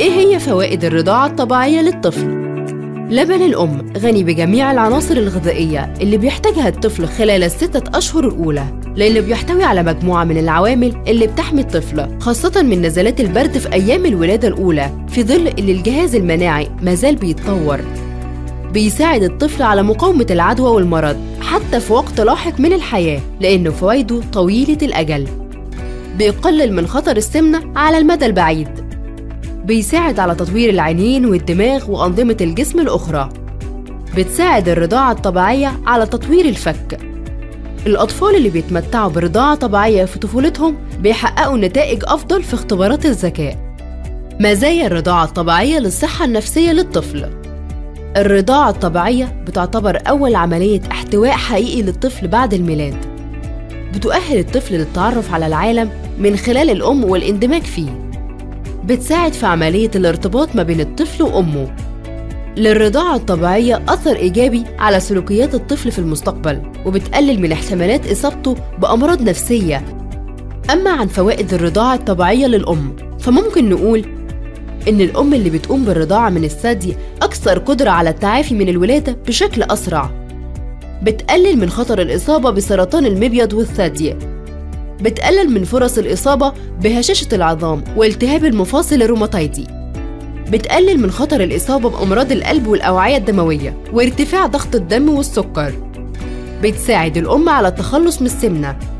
إيه هي فوائد الرضاعة الطبيعية للطفل؟ لبن الأم غني بجميع العناصر الغذائية اللي بيحتاجها الطفل خلال الستة أشهر الأولى لأنه بيحتوي على مجموعة من العوامل اللي بتحمي الطفل خاصة من نزلات البرد في أيام الولادة الأولى في ظل إن الجهاز المناعي مازال بيتطور بيساعد الطفل على مقاومة العدوى والمرض حتى في وقت لاحق من الحياة لأنه فوائده طويلة الأجل بيقلل من خطر السمنة على المدى البعيد بيساعد على تطوير العينين والدماغ وأنظمة الجسم الأخرى بتساعد الرضاعة الطبيعية على تطوير الفك الأطفال اللي بيتمتعوا برضاعة طبيعية في طفولتهم بيحققوا نتائج أفضل في اختبارات الذكاء مزايا الرضاعة الطبيعية للصحة النفسية للطفل الرضاعة الطبيعية بتعتبر أول عملية احتواء حقيقي للطفل بعد الميلاد بتؤهل الطفل للتعرف على العالم من خلال الأم والاندماج فيه بتساعد في عملية الارتباط ما بين الطفل وأمه للرضاعة الطبيعية أثر إيجابي على سلوكيات الطفل في المستقبل وبتقلل من احتمالات إصابته بأمراض نفسية أما عن فوائد الرضاعة الطبيعية للأم فممكن نقول إن الأم اللي بتقوم بالرضاعة من الثدي أكثر قدرة على التعافي من الولادة بشكل أسرع بتقلل من خطر الإصابة بسرطان المبيض والثدي بتقلل من فرص الإصابة بهشاشة العظام والتهاب المفاصل الروماتيدي بتقلل من خطر الإصابة بأمراض القلب والأوعية الدموية وارتفاع ضغط الدم والسكر بتساعد الأم على التخلص من السمنة